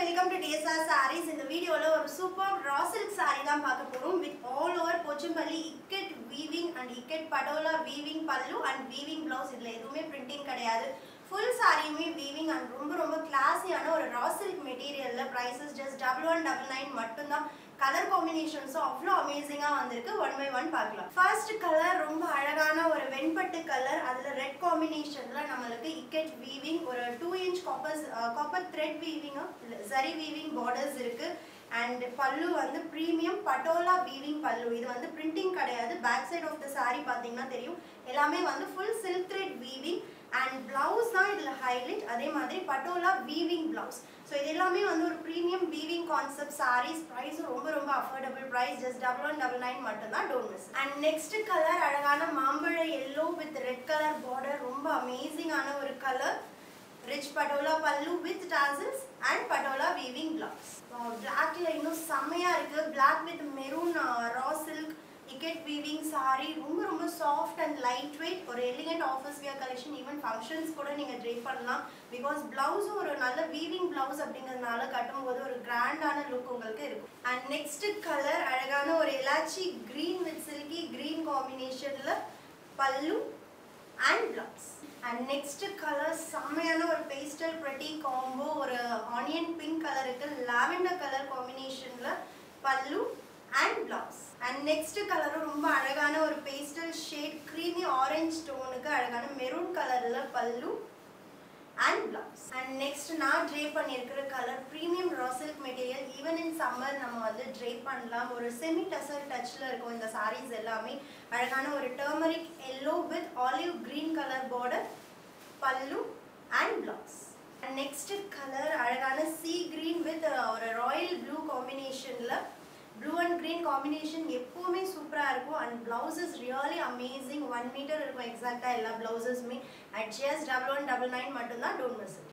welcome to TSR saris இந்த வீடியோல ஒரு சூப்பர் ரா சில்க் சாரி தான் பார்க்க போறோம் with all over Pochampally ikat weaving and ikat patola weaving pallu and weaving blouse இதுல எதுவுமே பிரிண்டிங் கிடையாது ஃபுல் சாரியுமே வீவிங் அண்ட் ரொம்ப ரொம்ப கிளாஸியான ஒரு ரா சில்க் மெட்டீரியல்ல prices just double one double nine மட்டும்தான் கலர் காம்பினேஷன்ஸும் அவ்வளோ அமேசிங்காக வந்திருக்கு ஒன் பை ஒன் பார்க்கலாம் ஃபர்ஸ்ட் கலர் ரொம்ப அழகான ஒரு வெண்பட்டு கலர் அதில் ரெட் காம்பினேஷனில் நம்மளுக்கு இக்கெட் வீவிங் ஒரு two inch coppers copper thread வீவிங்கும் சரி வீவிங் பார்டர்ஸ் இருக்கு அண்ட் பல்லு வந்து ப்ரீமியம் பட்டோலா வீவிங் பல்லு இது வந்து பிரிண்டிங் கிடையாது back side of the saree பார்த்தீங்கன்னா தெரியும் எல்லாமே வந்து full silk thread weaving and blouse தான் இதில் ஹைலைட் அதே மாதிரி பட்டோலா வீவிங் பிளவுஸ் ஸோ இது எல்லாமே வந்து ஒரு premium weaving concept sarees price ரொம்ப ரொம்ப affordable price just double one double nine மட்டும்தான் don't miss and next colour அழகான மாம்பழ yellow with red colour border ரொம்ப அமேசிங்கான ஒரு colour rich patola pallu with tassels and patola weaving blouse பிளாக்ல இன்னும் செம்மையா இருக்கு black with maroon raw silk ikat weaving sari ரொம்ப ரொம்ப சாஃப்ட் அண்ட் லைட் வெயிட் ஒரு elegant office wear collection even functions கூட நீங்கள் ட்ரை பண்ணலாம் பிகாஸ் பிளவுஸும் ஒரு நல்ல வீவிங் பிளவுஸ் அப்படிங்கிறதுனால கட்டும்போது ஒரு கிராண்டான லுக் உங்களுக்கு இருக்கும் அண்ட் நெக்ஸ்ட் கலர் அழகான ஒரு elaichi green with silky green காம்பினேஷனில் pallu and blouse and next colour செம்மையான ஒரு பேஸ்டல் ப்ரெட்டி காம்போ ஒரு ஆனியன் பிங்க் கலருக்கு லாவெண்டர் கலர் காம்பினேஷனில் pallu and blouse and next கலரும் ரொம்ப அழகான ஒரு பேஸ்டல் ஷேட் க்ரீமி ஆரஞ்சு டோனுக்கு அழகான மெரூன் கலரில் pallu and blouse and next நான் ட்ரே பண்ணியிருக்கிற colour premium raw silk material even in summer நம்ம வந்து ட்ரே பண்ணலாம் ஒரு செமி டசர் டச்சில் இருக்கும் இந்த sarees எல்லாமே அழகான ஒரு turmeric yellow with olive green colour border pallu and blouse and next colour அழகான சீ கிரீன் வித் ஒரு ராயல் ப்ளூ காம்பினேஷனில் ப்ளூ அண்ட் க்ரீன் காம்பினேஷன் எப்போவுமே சூப்பராக இருக்கும் and blouses really amazing one metre இருக்கும் எக்ஸாக்டாக எல்லா பிளவுசஸுமே at just double one double nine மட்டும்தான் டோன்ட் மிஸ்